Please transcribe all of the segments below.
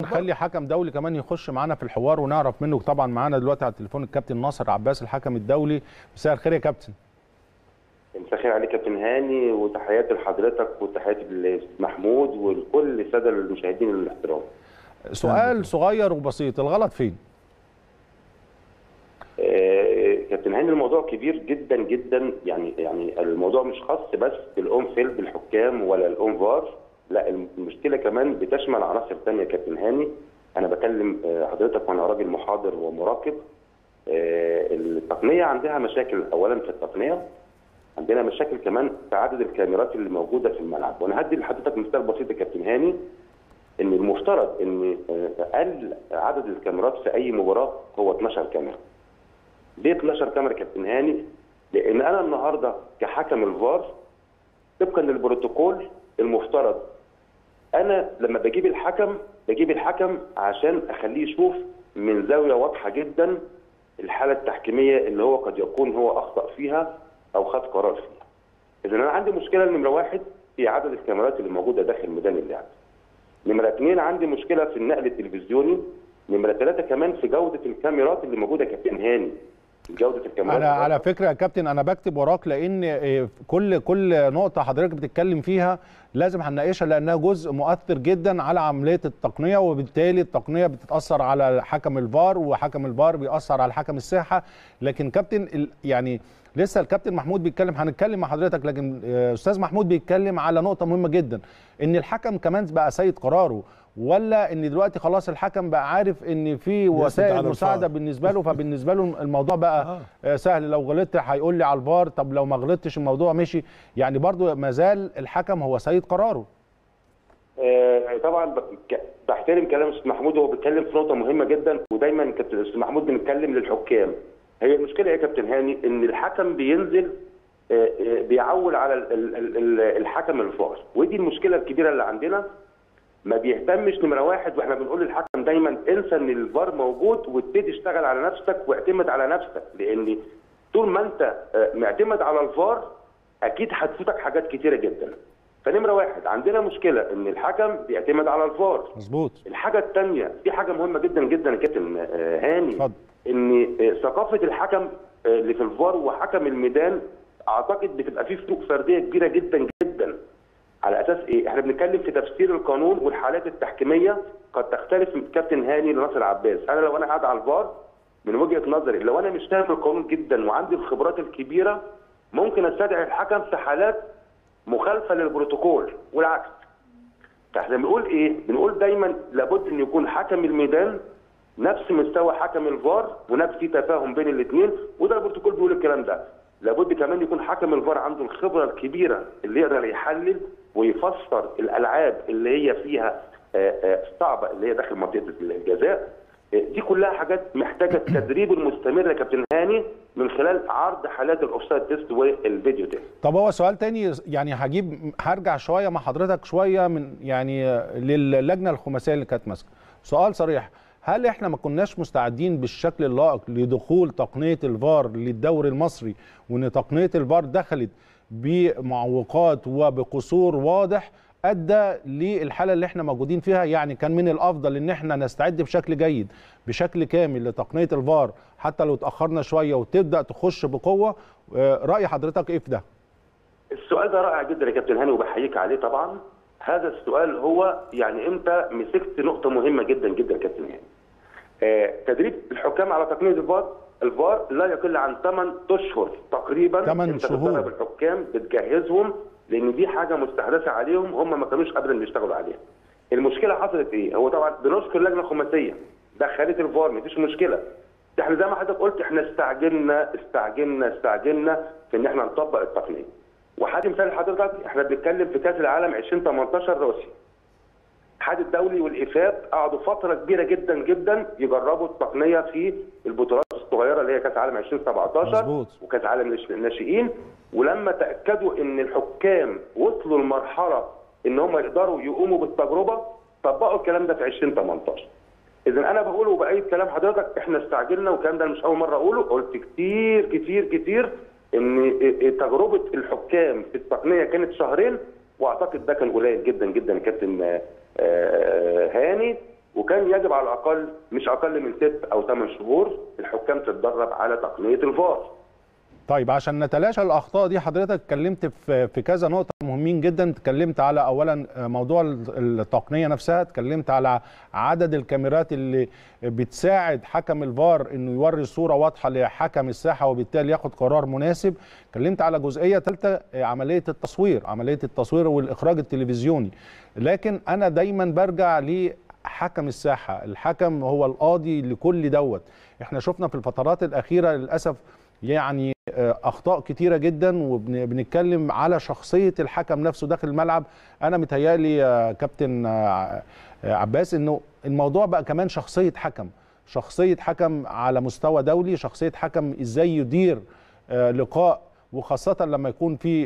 نخلي حكم دولي كمان يخش معانا في الحوار ونعرف منه طبعا معانا دلوقتي على التليفون الكابتن ناصر عباس الحكم الدولي مساء الخير يا كابتن مساء الخير عليك يا كابتن هاني وتحياتي لحضرتك وتحياتي لمحمود ولكل الساده المشاهدين الاحترام سؤال صغير وبسيط الغلط فين آه، كابتن هاني الموضوع كبير جدا جدا يعني يعني الموضوع مش خاص بس بالاون فيلد الحكام ولا الاون فار لا المشكله كمان بتشمل عناصر ثانيه كابتن هاني انا بكلم آه، حضرتك وانا راجل محاضر ومراقب آه، التقنيه عندها مشاكل اولا في التقنيه عندنا مشاكل كمان في عدد الكاميرات اللي موجوده في الملعب وانا هدي لحضرتك مثال بسيط يا كابتن هاني ان المفترض ان آه، اقل عدد الكاميرات في اي مباراه هو 12 كاميرا ليه 12 كاميرا كابتن هاني؟ لان انا النهارده كحكم الفار طبقا للبروتوكول المفترض انا لما بجيب الحكم بجيب الحكم عشان اخليه يشوف من زاويه واضحه جدا الحاله التحكيميه اللي هو قد يكون هو اخطا فيها او خد قرار فيها. اذا انا عندي مشكله نمره واحد في عدد الكاميرات اللي موجوده داخل ميدان اللعب. نمره اثنين عندي مشكله في النقل التلفزيوني. نمره ثلاثه كمان في جوده الكاميرات اللي موجوده كابتن هاني. جوده الكاميرات انا على فكره يا كابتن انا بكتب وراك لان إيه، كل كل نقطه حضرتك بتتكلم فيها لازم هنناقشها لانها جزء مؤثر جدا على عمليه التقنيه وبالتالي التقنيه بتتاثر على حكم الفار وحكم الفار بيأثر على حكم الساحه لكن كابتن ال- يعني لسه الكابتن محمود بيتكلم هنتكلم مع حضرتك لكن آه، استاذ محمود بيتكلم على نقطه مهمه جدا ان الحكم كمان بقى سيد قراره ولا ان دلوقتي خلاص الحكم بقى عارف ان في وسائل على مساعده الفار. بالنسبه له فبالنسبه له الموضوع بقى آه. سهل لو غلطت هيقول لي على الفار طب لو ما غلطتش الموضوع مشي يعني برضو ما زال الحكم هو سيد قراره آه، طبعا ب- ك- بحترم كلام استاذ محمود وهو بيتكلم في نقطه مهمه جدا ودايما كابتن استاذ محمود بنتكلم للحكام هي المشكله إيه يا كابتن هاني ان الحكم بينزل آه، آه، بيعول على ال- ال- ال- ال- الحكم الفار ودي المشكله الكبيره اللي عندنا ما بيهتمش نمره واحد واحنا بنقول للحكم دايما انسى ان الفار موجود وابتدي اشتغل على نفسك واعتمد على نفسك لان طول ما انت آه، معتمد على الفار اكيد هتفوتك حاجات كتيره جدا فنمره واحد عندنا مشكله ان الحكم بيعتمد على الفار مظبوط الحاجه الثانيه في حاجه مهمه جدا جدا يا كابتن آه، هاني اتفضل. ان آه، ثقافه الحكم آه، اللي في الفار وحكم الميدان اعتقد بتبقى فيه فروق فرديه كبيره جدا جدا على اساس ايه؟ احنا بنتكلم في تفسير القانون والحالات التحكيميه قد تختلف من كابتن هاني لناصر عباس، انا لو انا قاعد على الفار من وجهه نظري لو انا مش فاهم القانون جدا وعندي الخبرات الكبيره ممكن استدعي الحكم في حالات مخالفه للبروتوكول والعكس. فاحنا بنقول ايه؟ بنقول دايما لابد ان يكون حكم الميدان نفس مستوى حكم الفار ونفس في تفاهم بين الاثنين وده البروتوكول بيقول الكلام ده. لابد كمان يكون حكم الفار عنده الخبره الكبيره اللي يقدر يحلل ويفسر الالعاب اللي هي فيها آه، آه، صعبه اللي هي داخل منطقه الجزاء آه، دي كلها حاجات محتاجه التدريب المستمر يا كابتن هاني من خلال عرض حالات الاوفسايد تيست والفيديو تيست. طب هو سؤال تاني يعني هجيب هرجع شويه مع حضرتك شويه من يعني للجنه الخماسيه اللي كانت ماسكه سؤال صريح هل احنا ما كناش مستعدين بالشكل اللائق لدخول تقنيه الفار للدوري المصري وان تقنيه الفار دخلت بمعوقات وبقصور واضح ادى للحاله اللي احنا موجودين فيها يعني كان من الافضل ان احنا نستعد بشكل جيد بشكل كامل لتقنيه الفار حتى لو اتاخرنا شويه وتبدا تخش بقوه آه، راي حضرتك ايه في ده السؤال ده رائع جدا يا كابتن هاني وبحييك عليه طبعا هذا السؤال هو يعني انت مسكت نقطه مهمه جدا جدا يا كابتن هاني آه تدريب الحكام على تقنيه الفار الفار لا يقل عن 8 اشهر تقريبا تمن انت شهور. بتدرب الحكام بتجهزهم لان دي حاجه مستحدثه عليهم هم ما كانوش ابدا بيشتغلوا عليها المشكله حصلت ايه هو طبعا بنشكر اللجنه الخماسيه دخلت الفار مفيش مشكله ده احنا زي ما حضرتك قلت احنا استعجلنا استعجلنا استعجلنا في ان احنا نطبق التقنيه وحد مثال لحضرتك احنا بنتكلم في كاس العالم 2018 روسيا الاتحاد الدولي والإفاب قعدوا فتره كبيره جدا جدا يجربوا التقنيه في البطولات الصغيره اللي هي كاس عالم 2017 مظبوط. وكاس عالم الناشئين ولما تاكدوا ان الحكام وصلوا لمرحله ان هم يقدروا يقوموا بالتجربه طبقوا الكلام ده في 2018 اذا انا بقول وبأيد كلام حضرتك احنا استعجلنا والكلام ده مش اول مره اقوله قلت كتير كتير كتير ان تجربه الحكام في التقنيه كانت شهرين واعتقد ده كان قليل جدا جدا يا كابتن آه، آه، هاني وكان يجب على الاقل مش اقل من ست او ثمان شهور الحكام تتدرب على تقنيه الفار طيب عشان نتلاشى الاخطاء دي حضرتك اتكلمت في في كذا نقطه مهمين جدا اتكلمت على اولا موضوع التقنيه نفسها اتكلمت على عدد الكاميرات اللي بتساعد حكم الفار انه يوري صوره واضحه لحكم الساحه وبالتالي ياخد قرار مناسب اتكلمت على جزئيه ثالثه عمليه التصوير عمليه التصوير والاخراج التلفزيوني لكن انا دايما برجع ل حكم الساحه الحكم هو القاضي لكل دوت احنا شفنا في الفترات الاخيره للاسف يعني اخطاء كتيره جدا وبنتكلم على شخصيه الحكم نفسه داخل الملعب انا متهيالي يا كابتن عباس انه الموضوع بقى كمان شخصيه حكم شخصيه حكم على مستوى دولي شخصيه حكم ازاي يدير لقاء وخاصه لما يكون في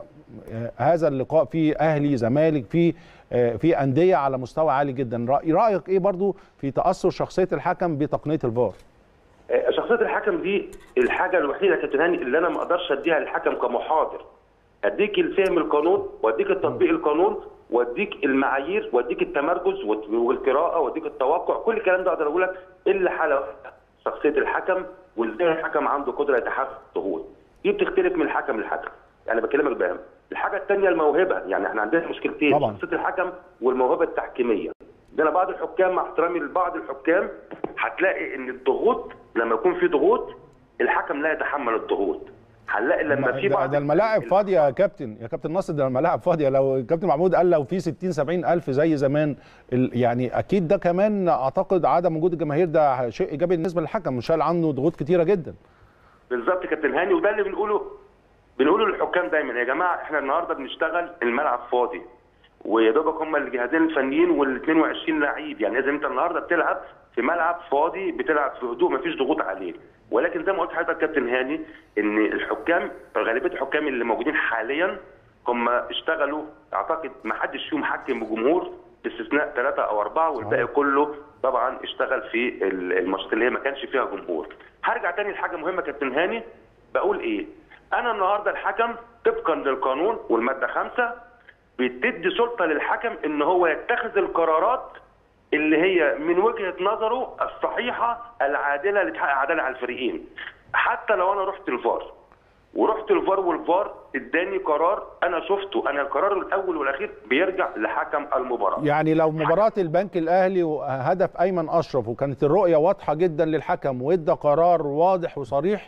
هذا اللقاء في اهلي زمالك في في انديه على مستوى عالي جدا رايك ايه برضو في تاثر شخصيه الحكم بتقنيه الفار شخصيه الحكم دي الحاجه الوحيده يا كابتن هاني اللي انا ما اقدرش اديها للحكم كمحاضر اديك الفهم القانون واديك التطبيق القانون واديك المعايير واديك التمركز والقراءه واديك التوقع كل الكلام ده اقدر اقول لك الا حاله شخصيه الحكم وازاي الحكم عنده قدره يتحمل الضغوط دي بتختلف من حكم لحكم يعني بكلمك بهم الحاجه الثانيه الموهبه يعني احنا عندنا مشكلتين طبعا. شخصيه الحكم والموهبه التحكيميه عندنا بعض الحكام مع احترامي لبعض الحكام هتلاقي ان الضغوط لما يكون في ضغوط الحكم لا يتحمل الضغوط هنلاقي لما في ده, بعض ده الملاعب فاضيه يا كابتن يا كابتن ناصر ده الملاعب فاضيه لو كابتن محمود قال لو في 60 70 الف زي زمان ال- يعني اكيد ده كمان اعتقد عدم وجود الجماهير ده شيء ايجابي بالنسبه للحكم شال عنه ضغوط كتيره جدا بالظبط كابتن هاني وده اللي بنقوله بنقوله للحكام دايما يا جماعه احنا النهارده بنشتغل الملعب فاضي ويا دوبك هم الجهازين الفنيين وال 22 لعيب يعني اذا انت النهارده بتلعب في ملعب فاضي بتلعب في هدوء مفيش ضغوط عليك ولكن زي ما قلت لحضرتك كابتن هاني ان الحكام غالبيه الحكام اللي موجودين حاليا هم اشتغلوا اعتقد ما حدش فيهم حكم بجمهور باستثناء ثلاثه او اربعه والباقي كله طبعا اشتغل في الماتشات اللي هي ما كانش فيها جمهور. هرجع تاني لحاجه مهمه كابتن هاني بقول ايه؟ انا النهارده الحكم طبقا للقانون والماده خمسه بتدي سلطه للحكم ان هو يتخذ القرارات اللي هي من وجهه نظره الصحيحه العادله اللي تحقق عداله على الفريقين. حتى لو انا رحت الفار ورحت الفار والفار اداني قرار انا شفته انا القرار الاول والاخير بيرجع لحكم المباراه. يعني لو مباراه البنك الاهلي وهدف ايمن اشرف وكانت الرؤيه واضحه جدا للحكم وادى قرار واضح وصريح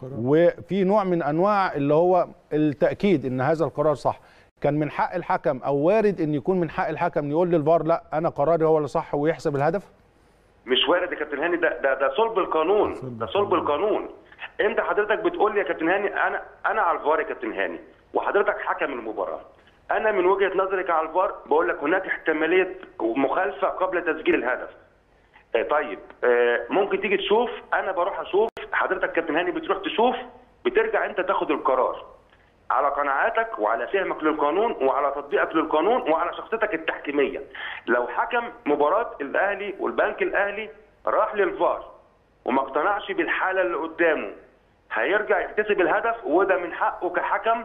وفي نوع من انواع اللي هو التاكيد ان هذا القرار صح كان من حق الحكم او وارد ان يكون من حق الحكم يقول للفار لا انا قراري هو اللي صح ويحسب الهدف مش وارد يا كابتن هاني ده ده ده صلب القانون ده صلب القانون انت حضرتك بتقول لي يا كابتن هاني انا انا على الفار يا كابتن هاني وحضرتك حكم المباراه انا من وجهه نظري كعلى الفار بقول لك هناك احتماليه مخالفه قبل تسجيل الهدف آه طيب آه ممكن تيجي تشوف انا بروح اشوف حضرتك كابتن هاني بتروح تشوف بترجع انت تاخد القرار على قناعاتك وعلى فهمك للقانون وعلى تطبيقك للقانون وعلى شخصيتك التحكيميه لو حكم مباراه الاهلي والبنك الاهلي راح للفار وما اقتنعش بالحاله اللي قدامه هيرجع يحتسب الهدف وده من حقه كحكم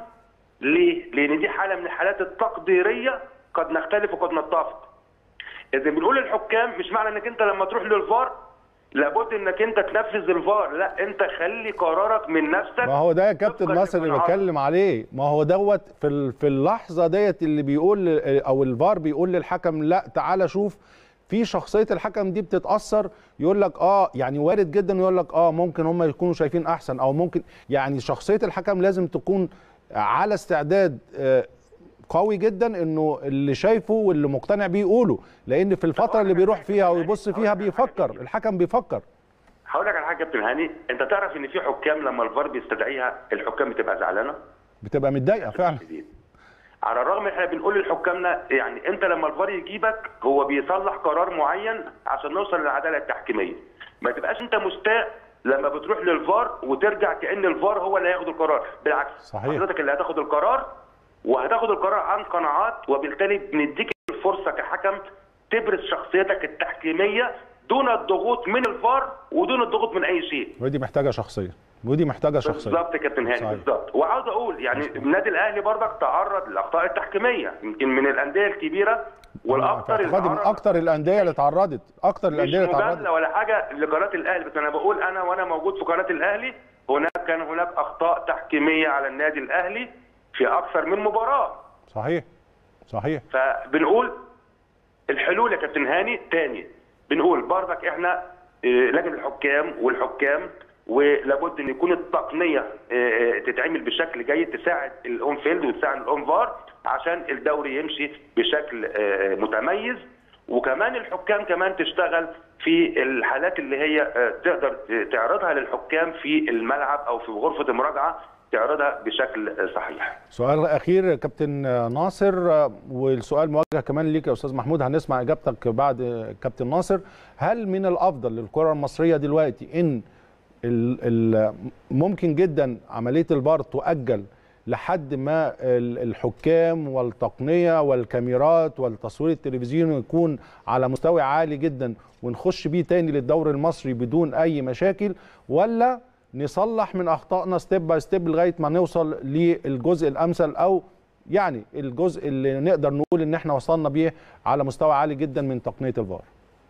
ليه؟ لان دي حاله من الحالات التقديريه قد نختلف وقد نتفق. اذا بنقول للحكام مش معنى انك انت لما تروح للفار لابد انك انت تنفذ الفار لا انت خلي قرارك من نفسك ما هو ده يا كابتن ناصر اللي بتكلم عليه ما هو دوت في في اللحظه ديت اللي بيقول او الفار بيقول للحكم لا تعالى شوف في شخصيه الحكم دي بتتاثر يقول لك اه يعني وارد جدا يقول لك اه ممكن هم يكونوا شايفين احسن او ممكن يعني شخصيه الحكم لازم تكون على استعداد آه قوي جدا انه اللي شايفه واللي مقتنع بيه يقوله لان في الفتره اللي بيروح فيها ويبص فيها بيفكر الحكم بيفكر هقول لك على حاجه كابتن هاني انت تعرف ان في حكام لما الفار بيستدعيها الحكام بتبقى زعلانه بتبقى متضايقه فعلا على الرغم احنا بنقول لحكامنا يعني انت لما الفار يجيبك هو بيصلح قرار معين عشان نوصل للعداله التحكيميه ما تبقاش انت مستاء لما بتروح للفار وترجع كان الفار هو اللي هياخد القرار بالعكس صحيح. حضرتك اللي هتاخد القرار وهتاخد القرار عن قناعات وبالتالي بنديك الفرصه كحكم تبرز شخصيتك التحكيميه دون الضغوط من الفار ودون الضغوط من اي شيء ودي محتاجه شخصيه ودي محتاجه شخصيه بالظبط يا كابتن هاني بالظبط وعاوز اقول يعني النادي الاهلي برضك تعرض للاخطاء التحكيميه يمكن من الانديه الكبيره والاكثر في اعتقادي من اكتر الانديه اللي اتعرضت اكتر مش الانديه اللي اتعرضت مجامله ولا حاجه لقناه الاهلي بس انا بقول انا وانا موجود في قناه الاهلي هناك كان هناك اخطاء تحكيميه على النادي الاهلي في اكثر من مباراه صحيح صحيح فبنقول الحلول يا كابتن هاني تاني بنقول برضك احنا آه، لجنه الحكام والحكام ولابد ان يكون التقنيه آه، آه، تتعمل بشكل جيد تساعد الاون فيلد وتساعد الاون فار عشان الدوري يمشي بشكل آه، متميز وكمان الحكام كمان تشتغل في الحالات اللي هي آه، تقدر تعرضها للحكام في الملعب او في غرفه المراجعه تعرضها بشكل آه، صحيح. سؤال اخير كابتن ناصر والسؤال موجه كمان ليك يا استاذ محمود هنسمع اجابتك بعد كابتن ناصر هل من الافضل للكره المصريه دلوقتي ان ال ال ممكن جدا عمليه الفار تؤجل لحد ما ال- الحكام والتقنيه والكاميرات والتصوير التلفزيوني يكون على مستوى عالي جدا ونخش بيه تاني للدوري المصري بدون اي مشاكل ولا نصلح من اخطائنا ستيب باي ستيب لغايه ما نوصل للجزء الامثل او يعني الجزء اللي نقدر نقول ان احنا وصلنا بيه على مستوى عالي جدا من تقنيه الفار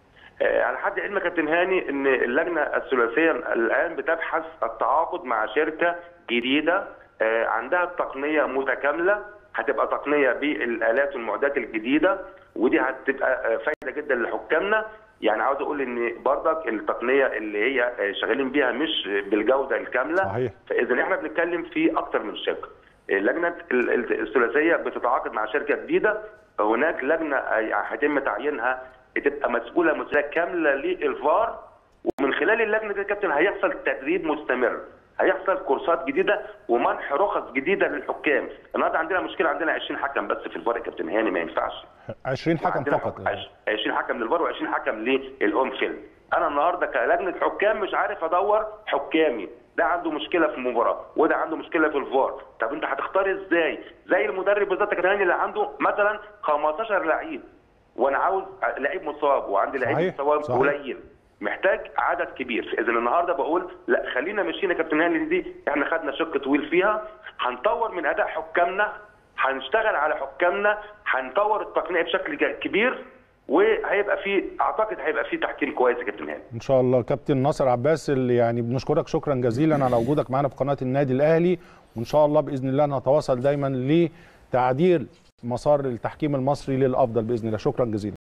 آه، على حد علمك يا كابتن هاني ان اللجنه الثلاثيه الان بتبحث التعاقد مع شركه جديده آه، عندها تقنيه متكامله هتبقى تقنيه بالالات والمعدات الجديده ودي هتبقى آه، فايده جدا لحكامنا يعني عاوز اقول ان برضك التقنيه اللي هي آه، شغالين بيها مش بالجوده الكامله صحيح. فاذا احنا بنتكلم في اكتر من شركه اللجنه ال- ال- الثلاثيه بتتعاقد مع شركه جديده هناك لجنه آه، هيتم تعيينها بتبقى مسؤوله مسؤوليه كامله للفار ومن خلال اللجنه دي يا كابتن هيحصل تدريب مستمر هيحصل كورسات جديده ومنح رخص جديده للحكام النهارده عندنا مشكله عندنا 20 حكم بس في الفار يا كابتن هاني ما ينفعش 20 حكم عندنا فقط عش- 20 حكم للفار و20 حكم للاون فيلد انا النهارده كلجنه حكام مش عارف ادور حكامي ده عنده مشكله في المباراه وده عنده مشكله في الفار طب انت هتختار ازاي زي المدرب بالظبط يا كابتن هاني اللي عنده مثلا 15 لعيب وانا عاوز لعيب مصاب وعندي لعيب صحيح، مصاب صحيح. قليل محتاج عدد كبير اذا النهارده بقول لا خلينا ماشيين يا كابتن هاني دي احنا خدنا شق طويل فيها هنطور من اداء حكامنا هنشتغل على حكامنا هنطور التقنيه بشكل جا- كبير وهيبقى في اعتقد هيبقى في تحكيم كويس يا كابتن هاني ان شاء الله كابتن ناصر عباس اللي يعني بنشكرك شكرا جزيلا على وجودك معنا في قناه النادي الاهلي وان شاء الله باذن الله نتواصل دايما لتعديل مسار التحكيم المصري للافضل باذن الله شكرا جزيلا